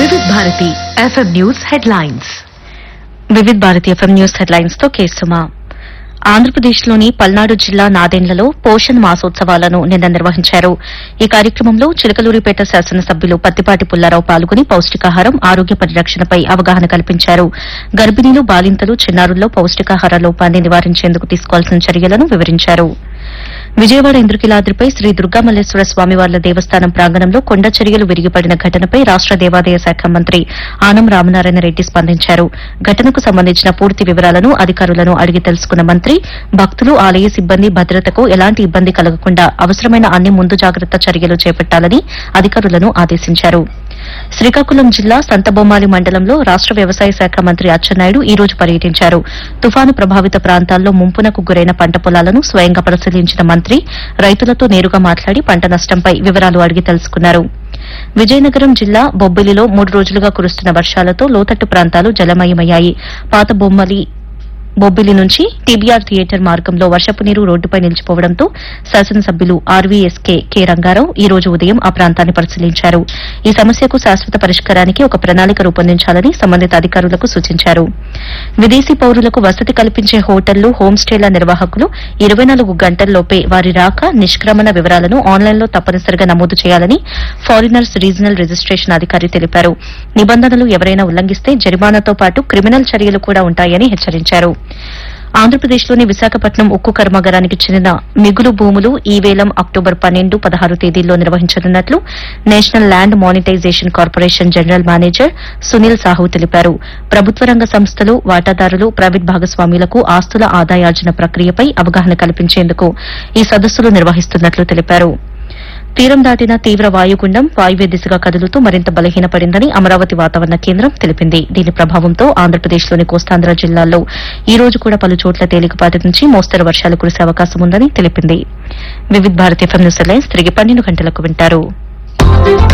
వివిధ Bharati FM news headlines Vividh Bharati FM news headlines తో కేసుమా ఆంధ్రప్రదేశ్లోని పల్నాడు జిల్లా నాదెండ్లలో పోషణ్ మాసోత్సవాలను నిన్న నిర్వహించారు ఈ కార్యక్రమంలో చిలకలూరిపేట శాసనసభ్యులు పత్తిపాటి పుల్లారావు పాల్గొని పౌష్టికాహారం ఆరోగ్య పరిరక్షణపై అవగాహన కల్పించారు గర్భిణీలు బాలింతలు చిన్నారుల్లో పౌష్టికాహార లోపాన్ని నివారించేందుకు తీసుకోవాల్సిన చర్యలను వివరించారు విజయవాడ ఇంద్రకీలాద్రిపై శ్రీ దుర్గామల్లేశ్వర స్వామివార్ల దేవస్థానం ప్రాంగణంలో కొండ చర్యలు విరిగిపడిన ఘటనపై రాష్ట దేవాదాయ శాఖ మంత్రి ఆనం రామనారాయణ రెడ్డి స్పందించారు ఘటనకు సంబంధించిన పూర్తి వివరాలను అధికారులను అడిగి తెలుసుకున్న మంత్రి భక్తులు ఆలయ సిబ్బంది భద్రతకు ఎలాంటి ఇబ్బంది కలగకుండా అవసరమైన అన్ని ముందు జాగ్రత్త చర్యలు చేపట్టాలని అధికారులను ఆదేశించారు శ్రీకాకుళం జిల్లా సంతబొమ్మాలి మండలంలో రాష్ట వ్యవసాయ శాఖ మంత్రి అచ్చెన్నాయుడు ఈ రోజు పర్యటించారు తుఫాను ప్రభావిత ప్రాంతాల్లో ముంపునకు గురైన పంట పొలాలను స్వయంగా పరిశీలించిన మంత్రి రైతులతో నేరుగా మాట్లాడి పంట నష్టంపై వివరాలు అడిగి తెలుసుకున్నారు విజయనగరం జిల్లా బొబ్బిలిలో మూడు రోజులుగా కురుస్తున్న వర్షాలతో లోతట్టు ప్రాంతాలు జలమయమయ్యాయి పాత బొమ్మలి బొబ్బిలి నుంచి టీబీఆర్ థియేటర్ మార్గంలో వర్షపు నీరు రోడ్డుపై నిలిచిపోవడంతో శాసనసభ్యులు ఆర్వీఎస్కే కె రంగారావు ఈ రోజు ఉదయం ఆ ప్రాంతాన్ని పరిశీలించారు ఈ సమస్యకు శాశ్వత పరిష్కారానికి ఒక ప్రణాళిక రూపొందించాలని సంబంధిత అధికారులకు సూచించారు విదేశీ పౌరులకు వసతి కల్పించే హోటళ్లు హోం స్టేల నిర్వాహకులు ఇరవై నాలుగు గంటల్లోపే వారి రాక నిష్క్రమణ వివరాలను ఆన్లైన్లో తప్పనిసరిగా నమోదు చేయాలని ఫారినర్స్ రీజనల్ రిజిస్ట్రేషన్ అధికారి తెలిపారు నిబంధనలు ఎవరైనా ఉల్లంఘిస్తే జరిమానాతో పాటు క్రిమినల్ చర్యలు కూడా ఉంటాయని హెచ్చరించారు ఆంధ్రప్రదేశ్లోని విశాఖపట్నం ఉక్కు కర్మాగారానికి చెందిన మిగులు భూములు ఈ వేలం అక్టోబర్ పన్నెండు పదహారు తేదీల్లో నిర్వహించనున్నట్లు national land monetisation corporation general manager Sunil Sahu తెలిపారు ప్రభుత్వ రంగ సంస్థలు వాటాదారులు ప్రైవేట్ భాగస్వాములకు ఆస్తుల ఆదాయార్జన ప్రక్రియపై అవగాహన కల్పించేందుకు ఈ సదస్సులు నిర్వహిస్తున్నట్లు తెలిపారు తీరం దాటిన తీవ్ర వాయుగుండం వాయువ్య దిశగా కదులుతూ మరింత బలహీనపడిందని అమరావతి వాతావరణ కేంద్రం తెలిపింది దీని ప్రభావంతో ఆంధ్రప్రదేశ్లోని కోస్తాంధ్ర జిల్లాల్లో ఈ రోజు కూడా పలు చోట్ల తేలికపాటి నుంచి మోస్తరు వర్షాలు కురిసే అవకాశం ఉందని తెలిపింది వివిధ భారతి ఎఫ్ఎం న్యూస్ లైన్స్ తిరిగి పన్నెండు గంటలకు వింటారు